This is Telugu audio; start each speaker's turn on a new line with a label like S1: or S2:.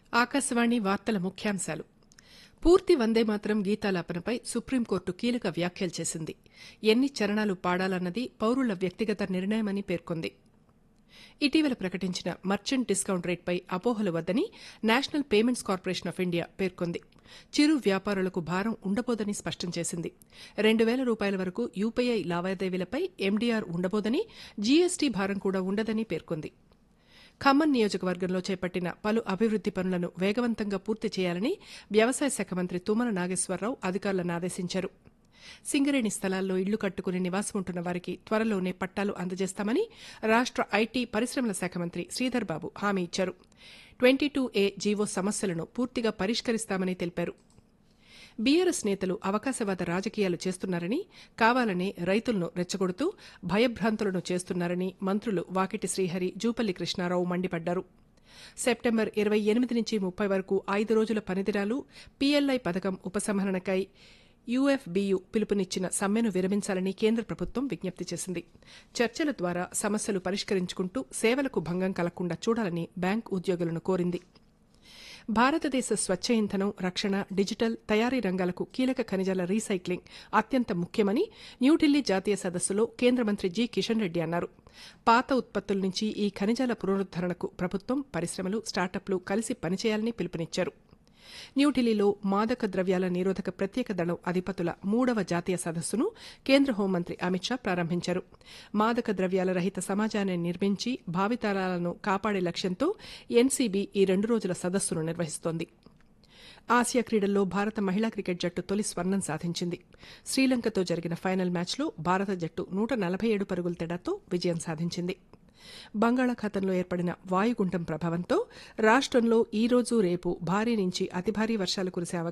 S1: ఆకాశవాణి వార్తల ముఖ్యాంశాలు పూర్తి వందే మాత్రం గీతాలాపనపై సుప్రీంకోర్టు కీలక వ్యాఖ్యలు చేసింది ఎన్ని చరణాలు పాడాలన్నది పౌరుల వ్యక్తిగత నిర్ణయమని పేర్కొంది ఇటీవల ప్రకటించిన మర్చెంట్ డిస్కౌంట్ రేట్పై అపోహలు వద్దని National Payments Corporation of India పేర్కొంది చిరు వ్యాపారులకు భారం ఉండబోదని స్పష్టం చేసింది రెండు వేల రూపాయల వరకు యూపీఐ లావాదేవీలపై ఎండీఆర్ ఉండబోదని జీఎస్టీ భారం కూడా ఉండదని పేర్కొంది ఖమ్మం నియోజకవర్గంలో చేపట్టిన పలు అభివృద్ది పనులను వేగవంతంగా పూర్తి చేయాలని వ్యవసాయ శాఖ మంత్రి తుమ్మల నాగేశ్వరరావు అధికారులను ఆదేశించారు సింగరేణి స్థలాల్లో ఇళ్లు కట్టుకుని నివాసం ఉంటున్న వారికి త్వరలోనే పట్టాలు అందజేస్తామని రాష్ట ఐటీ పరిశ్రమల శాఖ మంత్రి శ్రీధర్ బాబు హామీ ఇచ్చారు ట్వంటీ టూ ఏ జీవో సమస్యలను పూర్తిగా పరిష్కరిస్తామని తెలిపారు బీఆర్ఎస్ నేతలు అవకాశవాద రాజకీయాలు చేస్తున్నారని కావాలనే రైతులను రెచ్చగొడుతూ భయభ్రాంతులను చేస్తున్నారని మంత్రులు వాకిటి శ్రీహరి జూపల్లి కృష్ణారావు మండిపడ్డారు సెప్టెంబర్ ఇరవై ఎనిమిది నుంచి ముప్పై వరకు ఐదు రోజుల పనిదినాలు పీఎల్ఐ పథకం ఉపసంహరణకై యూఎఫ్బీయు పిలుపునిచ్చిన సమ్మెను విరమించాలని కేంద్ర ప్రభుత్వం విజ్ఞప్తి చేసింది చర్చల ద్వారా సమస్యలు పరిష్కరించుకుంటూ సేవలకు భంగం కలగకుండా చూడాలని బ్యాంక్ ఉద్యోగులను కోరింది భారతదేశ స్వచ్ఛ ఇంధనం రక్షణ డిజిటల్ తయారీ రంగాలకు కీలక ఖనిజాల రీసైక్లింగ్ అత్యంత ముఖ్యమని న్యూఢిల్లీ జాతీయ సదస్సులో కేంద్ర మంత్రి జి కిషన్ రెడ్డి అన్నారు పాత ఉత్పత్తుల నుంచి ఈ ఖనిజాల పునరుద్దరణకు ప్రభుత్వం పరిశ్రమలు స్టార్టప్లు కలిసి పనిచేయాలని పిలుపునిచ్చారు న్యూఢిల్లీలో మాదక ద్రవ్యాల నిరోధక ప్రత్యేక దళం అధిపతుల మూడవ జాతీయ సదస్సును కేంద్ర హోంమంత్రి అమిత్ షా ప్రారంభించారు మాదక ద్రవ్యాల రహిత సమాజాన్ని నిర్మించి భావితరాలను కాపాడే లక్ష్యంతో ఎన్సీబీ ఈ రెండు రోజుల సదస్సును నిర్వహిస్తోంది ఆసియా క్రీడల్లో భారత మహిళా క్రికెట్ జట్టు తొలి స్వర్ణం సాధించింది శ్రీలంకతో జరిగిన ఫైనల్ మ్యాచ్లో భారత జట్టు నూట నలభై ఏడు పరుగుల తేడాతో విజయం సాధించింది బంగాళాఖాతంలో ఏర్పడిన వాయుగుండం ప్రభావంతో రాష్టంలో ఈ రోజు రేపు భారీ నుంచి అతి భారీ వర్షాలు కురిసే